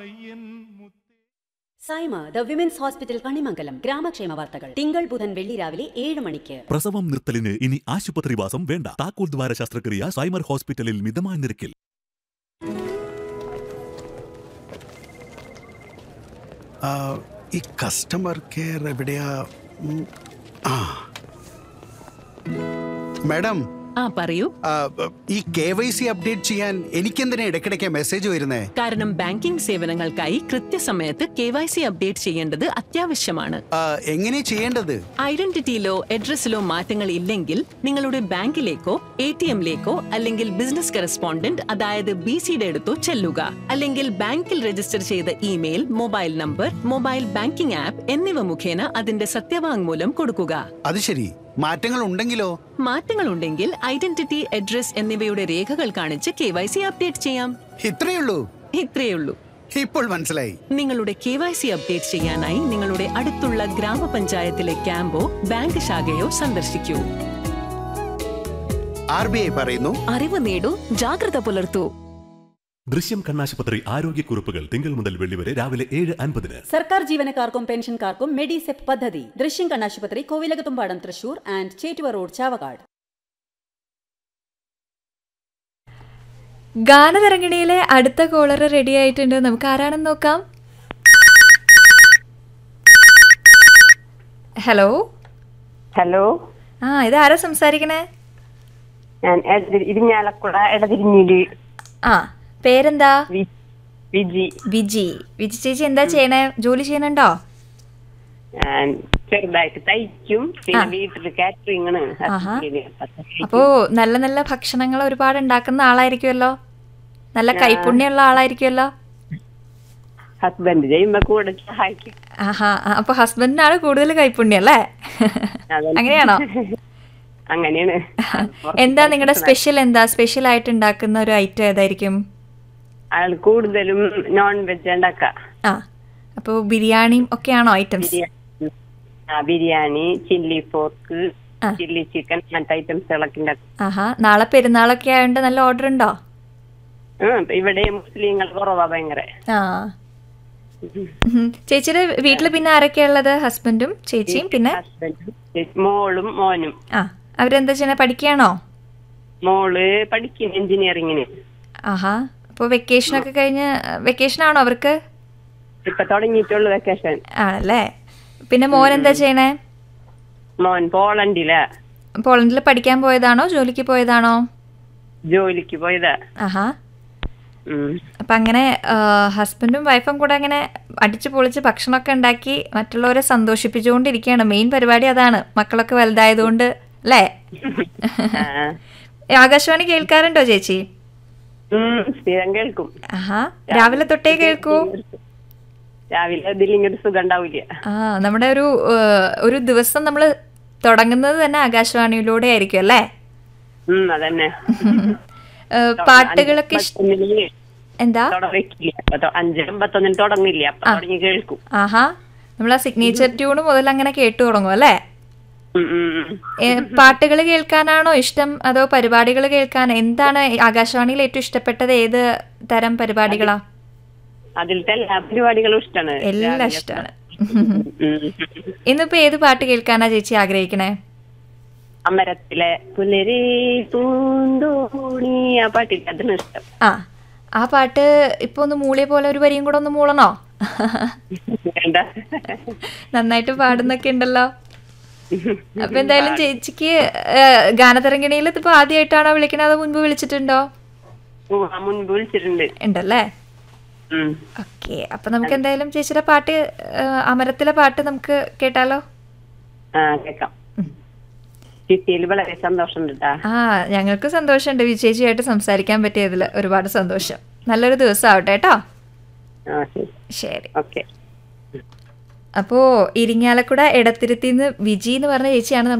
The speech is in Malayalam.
Saima the women's hospital Kanimangalam ഗ്രാമക്ഷേമ വാർത്തകൾ തിങ്കൾ ബുധൻ വെള്ളി രാവിലെ ഏഴ് മണിക്ക് പ്രസവം നിർത്തലിന് ഇനി ആശുപത്രിവാസം വേണ്ട താക്കോൽ ദ്വാര ശസ്ത്രക്രിയ സൈമർ ഹോസ്പിറ്റലിൽ മിതമായ നിരക്കിൽ ആ, ഈ കസ്റ്റമർ കെയർ എവിടെയാ ഉം, ആ മാഡം ആ പറയൂ ആ, ഈ കെ വൈ സി അപ്ഡേറ്റ് ചെയ്യാൻ എനിക്കെന്തിനാ ഇടയ്ക്കിടയ്ക്ക് മെസ്സേജ് വരുന്നേ കാരണം ബാങ്കിംഗ് സേവനങ്ങൾക്കായി കൃത്യസമയത്ത് കെ വൈ സി അപ്ഡേറ്റ് ചെയ്യേണ്ടത് അത്യാവശ്യമാണ് ആ, എങ്ങനെ ചെയ്യേണ്ടത് ഐഡന്റിറ്റിയിലോ അഡ്രസ്സിലോ മാറ്റങ്ങൾ ഇല്ലെങ്കിൽ നിങ്ങളുടെ ബാങ്കിലേക്കോ എ ടി എമ്മിലേക്കോ അല്ലെങ്കിൽ ബിസിനസ് കറസ്പോണ്ടന്റ് അതായത് ബി സിയുടെ അടുത്തോ ചെല്ലുക അല്ലെങ്കിൽ ബാങ്കിൽ രജിസ്റ്റർ ചെയ്ത email mobile number mobile banking app എന്നിവ മുഖേന അതിന്റെ സത്യവാങ്മൂലം കൊടുക്കുക അത് ശരി മാറ്റങ്ങൾ ഉണ്ടെങ്കിലോ മാറ്റങ്ങളുണ്ടെങ്കിൽ ഐഡന്റിറ്റി അഡ്രസ് എന്നിവയുടെ രേഖകൾ കാണിച്ച് കെ വൈ സി അപ്ഡേറ്റ് ചെയ്യാം ഇത്രയുള്ളൂ ഇത്രയുള്ളൂ ഇപ്പോൾ മനസ്സിലായി നിങ്ങളുടെ കെ വൈ സി അപ്ഡേറ്റ് ചെയ്യാനായി നിങ്ങളുടെ അടുത്തുള്ള ഗ്രാമപഞ്ചായത്തിലെ ക്യാമ്പോ ബാങ്ക് ശാഖയോ സന്ദർശിക്കൂ ആർ ബി ഐ പറയുന്നു അറിവ് നേടൂ ജാഗ്രത പുലർത്തൂ ദൃശ്യം കണ്ണാശുപത്രി ആരോഗ്യക്കുറിപ്പുകൾ തിങ്കൾ മുതൽ വെള്ളി വരെ രാവിലെ ഏഴ് അൻപതിന് സർക്കാർ ജീവനക്കാർക്കും പെൻഷൻകാർക്കും മെഡിസെപ് പദ്ധതി ദൃശ്യം കണ്ണാശുപത്രി കോവിലകത്തുംപാടം തൃശൂർ ആൻഡ് ചേറ്റുവ റോഡ് ചാവക്കാട് ഗാനതരംഗിണിയിലെ അടുത്ത കോളർ റെഡി ആയിട്ടുണ്ട് നമുക്ക് ആരാണെന്ന് നോക്കാം ഹലോ ഹലോ ആ ഇത് ആരാ സംസാരിക്കണേ ഞാൻ എടതിരി- ഇരിഞ്ഞാലക്കുട എടതിരിഞ്ഞില് ആ പേരെന്താ വി- വിജി വിജി വിജി ചേച്ചി എന്താ ചെയ്യണേ ജോലി ചെയ്യണുണ്ടോ ഞാൻ ചെറുതായിട്ട് തയ്ക്കും പിന്നെ ആ. വീട്ടില് കാറ്ററിംഗ് ആഹാ. അപ്പോ നല്ല നല്ല ഭക്ഷണങ്ങൾ ഒരുപാട് ഉണ്ടാക്കുന്ന ആളായിരിക്കുമല്ലോ നല്ല കൈപ്പുണ്യമുള്ള ആളായിരിക്കുമല്ലോ ഹസ്ബൻഡ് ചെയ്യുമ്പോ കൂടെ സഹായിക്കും ആഹാ ആ, അപ്പൊ ഹസ്ബൻഡിനാണ് കൂടുതൽ കൈപ്പുണ്യം അല്ലേ അതന്നെ. അങ്ങനെയാണോ അങ്ങനെയാണ് എന്താ നിങ്ങളുടെ സ്പെഷ്യൽ എന്താ സ്പെഷ്യൽ ആയിട്ട് ഉണ്ടാക്കുന്ന ഒരു ഐറ്റം ഏതായിരിക്കും അയാൾ കൂടുതലും നോൺ വെജ് ഉണ്ടാക്ക ആ അപ്പോൾ ബിരിയാണിയും ഒക്കെയാണോ ഐറ്റംസ് ബിരിയാണി ആ, ബിരിയാണി ചില്ലി പോർക്ക് ആ. ചില്ലി ചിക്കൻ അങ്ങനത്തെ ഐറ്റംസുകളൊക്കെ ഉണ്ടാക്കും ആഹാ നാളെ പെരുന്നാളൊക്കെ ആയതുകൊണ്ട് നല്ല ഓർഡർ ഉണ്ടോ ഉം, ഇവിടെ മുസ്ലിങ്ങൾ കുറവാ ഭയങ്കര ആ ഉം. ചേച്ചിയുടെ വീട്ടിൽ പിന്നെ ആരൊക്കെയാ ഉള്ളത് ഹസ്ബൻഡും ചേച്ചിയും പിന്നെ ഹസ്ബൻഡും മോളും മോനും ആ അവരെന്താ ചെയ്യണേ പഠിക്കുകയാണോ മോള് പഠിക്കും എഞ്ചിനീയറിങ്ങിന് ആഹാ അപ്പോൾ വെക്കേഷനൊക്കെ കഴിഞ്ഞ് വെക്കേഷൻ ആണോ അവർക്ക് ഇപ്പൊ തുടങ്ങിയിട്ടുള്ളു വെക്കേഷൻ ആണല്ലേ പിന്നെ മോൻ എന്താ ചെയ്യണേ മോൻ പോളണ്ടിലാ പോളണ്ടിൽ പഠിക്കാൻ പോയതാണോ ജോലിക്ക് പോയതാണോ ജോലിക്ക് പോയതാ ആഹാ ഉം. അപ്പം അങ്ങനെ ഹസ്ബൻഡും വൈഫും കൂടെ അങ്ങനെ അടിച്ചു പൊളിച്ച് ഭക്ഷണമൊക്കെ ഉണ്ടാക്കി മറ്റുള്ളവരെ സന്തോഷിപ്പിച്ചുകൊണ്ടിരിക്കുകയാണ് മെയിൻ പരിപാടി അതാണ് മക്കളൊക്കെ വലുതായതുകൊണ്ട് അല്ലേ ആ. ആകാശവാണി കേൾക്കാറുണ്ടോ ചേച്ചി ഉം, സ്ഥിരം കേൾക്കും ആഹാ രാവിലെ തൊട്ടേ കേൾക്കൂ രാവിലെ അതിലിങ്ങൊരു സുഖം ഉണ്ടാവില്ല ആ നമ്മുടെ ഒരു ഏഹ്, ഒരു ദിവസം നമ്മൾ തുടങ്ങുന്നത് തന്നെ ആകാശവാണിയിലൂടെ ആയിരിക്കും അല്ലേ ഉം അതന്നെ ഏഹ്, പാട്ടുകളൊക്കെ ഇഷ്- അഞ്ചമ്പത്തൊന്നിന് എന്താ തുടങ്ങില്ല അപ്പൊ തൊ- അഞ്ച് അമ്പത്തൊന്നിന് തുടങ്ങില്ല അപ്പൊ തുടങ്ങി കേൾക്കും ആഹാ നമ്മൾ ആ സിഗ്നേച്ചർ ട്യൂണ് മുതൽ അങ്ങനെ കേട്ടു തുടങ്ങും അല്ലേ ഉം, ഉം, ഉം. പാട്ടുകൾ കേൾക്കാനാണോ ഇഷ്ടം അതോ പരിപാടികൾ കേൾക്കാൻ എന്താണ് ആകാശവാണിയിൽ ഏറ്റവും ഇഷ്ടപ്പെട്ടത് ഏത് തരം പരിപാടികളാ അതിലത്തെ എല്ലാ പരിപാടികളും ഇഷ്ടമാണ് എല്ലാം ഇഷ്ടമാണ് ഉം. ഇന്നിപ്പോ ഏത് പാട്ട് കേൾക്കാനാ ചേച്ചി ആഗ്രഹിക്കണേ അമരത്തിലെ പുലരി പൂന്തോണി ആ പാട്ടില്ല അതിന് ഇഷ്ടം ആ ആ പാട്ട് ഇപ്പൊ ഒന്ന് മൂളിയ പോലെ ഒരു വരിയും കൂടെ ഒന്ന് മൂളണോ വേണ്ട നന്നായിട്ട് പാടുന്നൊക്കെ ഉണ്ടല്ലോ അപ്പൊ എന്തായാലും ചേച്ചിക്ക് ഗാനതരംഗിണിയിൽ ഇതിപ്പോ ആദ്യമായിട്ടാണോ വിളിക്കണത് അതോ മുൻപ് വിളിച്ചിട്ടുണ്ടോ ഓ, ആ മുൻപ് വിളിച്ചിട്ടുണ്ട് ഉണ്ടല്ലേ ഉം. ഓക്കെ അപ്പൊ നമുക്ക് എന്തായാലും ചേച്ചിയുടെ പാട്ട് ഏ, അമരത്തിലെ പാട്ട് നമുക്ക് കേട്ടാലോ ആ കേക്കാം ചിട്ടിയിൽ വളരെ സന്തോഷമുണ്ട് ട്ടാ. ആ ഞങ്ങൾക്ക് സന്തോഷമുണ്ട് വിജയിച്ചിയായിട്ട് സംസാരിക്കാൻ പറ്റിയതിൽ ഒരുപാട് സന്തോഷം നല്ലൊരു ദിവസം ആവട്ടെ കേട്ടോ ആ ശരി ശരി ഓക്കെ അപ്പോൾ ഇരിങ്ങാലക്കുട എടത്തിരുത്തിന്ന് വിജി എന്ന് പറഞ്ഞ ചേച്ചിയാണ്